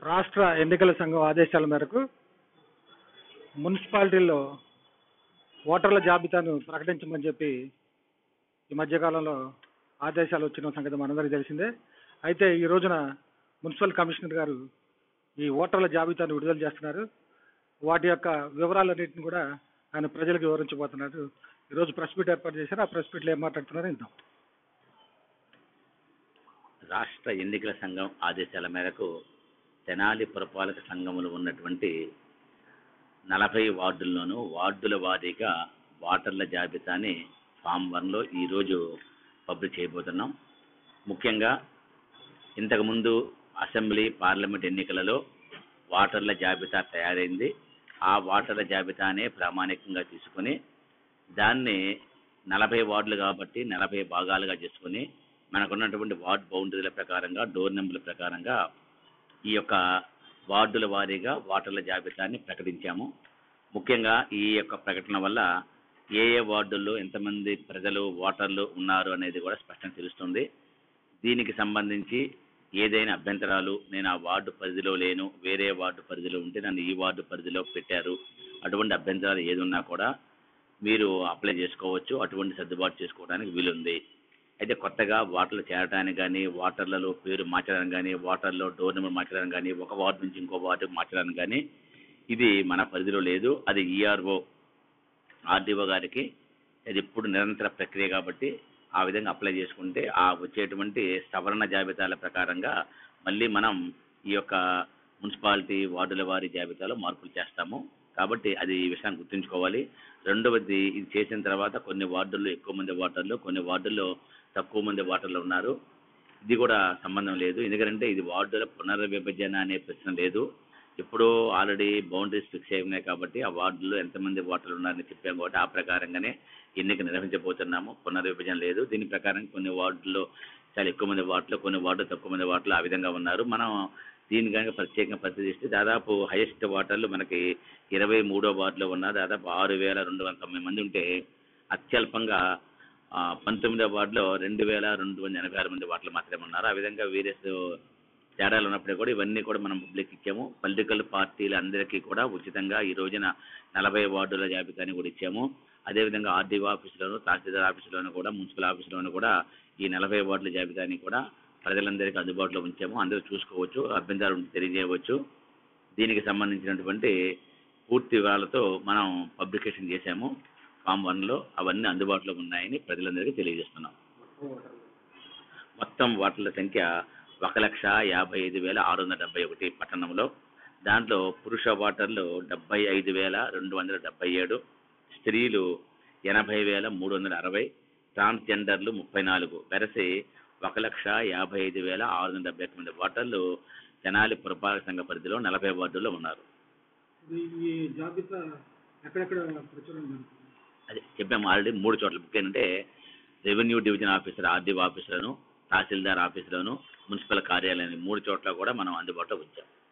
రాష్ట్ర ఎన్నికల సంఘం ఆదేశాల మేరకు మున్సిపాలిటీల్లో ఓటర్ల జాబితాను ప్రకటించమని చెప్పి ఈ మధ్యకాలంలో ఆదేశాలు వచ్చిన సంగతి మనందరికీ తెలిసిందే అయితే ఈ రోజున మున్సిపల్ కమిషనర్ గారు ఈ ఓటర్ల జాబితాను విడుదల చేస్తున్నారు వాటి యొక్క వివరాలన్నింటిని కూడా ఆయన ప్రజలకు వివరించబోతున్నారు ఈరోజు ప్రెస్ మీట్ ఏర్పాటు చేశారు ఆ ప్రెస్ మీట్లో ఏం మాట్లాడుతున్నారో ఇందాం రాష్ట్ర ఎన్నికల సంఘం ఆదేశాల మేరకు తెనాలి పురపాలక సంఘములు ఉన్నటువంటి నలభై వార్డుల్లోనూ వార్డుల వారీగా ఓటర్ల జాబితాని ఫామ్ వన్లో ఈరోజు పబ్లిక్ చేయబోతున్నాం ముఖ్యంగా ఇంతకుముందు అసెంబ్లీ పార్లమెంట్ ఎన్నికలలో ఓటర్ల జాబితా తయారైంది ఆ ఓటర్ల జాబితానే ప్రామాణికంగా తీసుకొని దాన్ని నలభై వార్డులు కాబట్టి నలభై భాగాలుగా చేసుకొని మనకున్నటువంటి వార్డ్ బౌండరీల ప్రకారంగా డోర్ నెంబర్ల ప్రకారంగా ఈ యొక్క వార్డుల వారీగా ఓటర్ల జాబితాని ప్రకటించాము ముఖ్యంగా ఈ యొక్క ప్రకటన వల్ల ఏ ఏ వార్డుల్లో ఎంతమంది ప్రజలు ఓటర్లు ఉన్నారు అనేది కూడా స్పష్టంగా తెలుస్తుంది దీనికి సంబంధించి ఏదైనా అభ్యంతరాలు నేను ఆ వార్డు పరిధిలో లేను వేరే వార్డు పరిధిలో ఉంటే నన్ను ఈ వార్డు పరిధిలో పెట్టారు అటువంటి అభ్యంతరాలు ఏది ఉన్నా కూడా మీరు అప్లై చేసుకోవచ్చు అటువంటి సర్దుబాటు చేసుకోవడానికి వీలుంది అయితే కొత్తగా ఓటర్లు చేరడానికి కానీ ఓటర్లలో పేరు మార్చడానికి కానీ ఓటర్లో డోర్ నెంబర్ మార్చడానికి కానీ ఒక వార్డు నుంచి ఇంకో వార్డు మార్చడానికి కానీ ఇది మన పరిధిలో లేదు అది ఈఆర్ఓ ఆర్డీఓ గారికి అది ఇప్పుడు నిరంతర ప్రక్రియ కాబట్టి ఆ విధంగా అప్లై చేసుకుంటే ఆ వచ్చేటువంటి సవరణ జాబితాల ప్రకారంగా మళ్ళీ మనం ఈ యొక్క మున్సిపాలిటీ వార్డుల వారి జాబితాలో మార్పులు చేస్తాము కాబట్టి అది ఈ విషయాన్ని గుర్తుంచుకోవాలి రెండవది ఇది చేసిన తర్వాత కొన్ని వార్డుల్లో ఎక్కువ మంది ఓటర్లు కొన్ని వార్డుల్లో తక్కువ మంది ఓటర్లు ఉన్నారు ఇది కూడా సంబంధం లేదు ఎందుకంటే ఇది వార్డుల పునర్విభజన అనే ప్రశ్న లేదు ఇప్పుడు ఆల్రెడీ బౌండరీస్ ఫిక్స్ అయి ఉన్నాయి కాబట్టి ఆ వార్డులో ఎంతమంది ఓటర్లు ఉన్నారని చెప్పాం కాబట్టి ఆ ప్రకారంగానే ఎన్నిక నిర్వహించబోతున్నాము పునర్విభజన లేదు దీని ప్రకారం కొన్ని వార్డుల్లో చాలా ఎక్కువ మంది వార్డులు కొన్ని వార్డులు తక్కువ మంది వార్డులు ఆ విధంగా ఉన్నారు మనం దీని కనుక ప్రత్యేకంగా పరిశీలిస్తే దాదాపు హైయెస్ట్ వాటర్లు మనకి ఇరవై మూడో వార్డులో ఉన్న దాదాపు ఆరు వేల రెండు వందల తొంభై మంది ఉంటే అత్యల్పంగా ఆ, పంతొమ్మిదో వార్డులో రెండు వేల రెండు వందల ఎనభై ఆరు మంది వార్డులు మాత్రమే ఉన్నారు ఆ విధంగా వేరియస్ తేడాలు ఉన్నప్పుడే కూడా ఇవన్నీ కూడా మనం పబ్లిక్ ఇచ్చాము పొలిటికల్ పార్టీలు అందరికీ కూడా ఉచితంగా ఈ రోజున నలభై వార్డుల జాబితాని కూడా ఇచ్చాము అదేవిధంగా ఆర్డీఓ ఆఫీసులోను తహసీల్దార్ ఆఫీసులోను కూడా మున్సిపల్ ఆఫీసులోను కూడా ఈ నలభై వార్డుల జాబితాని కూడా ప్రజలందరికీ అందుబాటులో ఉంచాము అందరూ చూసుకోవచ్చు అభ్యంతరాలు ఉంటే తెలియజేయవచ్చు దీనికి సంబంధించినటువంటి పూర్తి వివరాలతో మనం పబ్లికేషన్ చేశాము ఫామ్ వన్లో అవన్నీ అందుబాటులో ఉన్నాయని ప్రజలందరికీ తెలియజేస్తున్నాం మొత్తం ఓటర్ల సంఖ్య ఒక లక్ష యాభై ఐదు వేల ఆరు వందల డెబ్బై ఒకటి పట్టణంలో దాంట్లో పురుష ఓటర్లు డెబ్బై ఐదు వేల రెండు వందల డెబ్బై ఏడు స్త్రీలు ఎనభై వేల మూడు వందల అరవై ట్రాన్స్జెండర్లు ముప్పై నాలుగు వెరసి ఒక లక్ష యాభై ఐదు వేల ఆరు వందల డెబ్బై ఒక్క మంది ఓటర్లు తెనాలి పురపాలక సంఘ పరిధిలో నలభై వార్డుల్లో ఉన్నారు ఈ జాబితా ఎక్కడెక్కడ ప్రచురణ అది చెప్పాము ఆల్రెడీ మూడు చోట్ల బుక్ ఏంటంటే రెవెన్యూ డివిజన్ ఆఫీసర్ ఆర్డీఓ ఆఫీసులను తహసీల్దార్ ఆఫీసులను మున్సిపల్ కార్యాలయాన్ని మూడు చోట్ల కూడా మనం అందుబాటులో ఉంచాం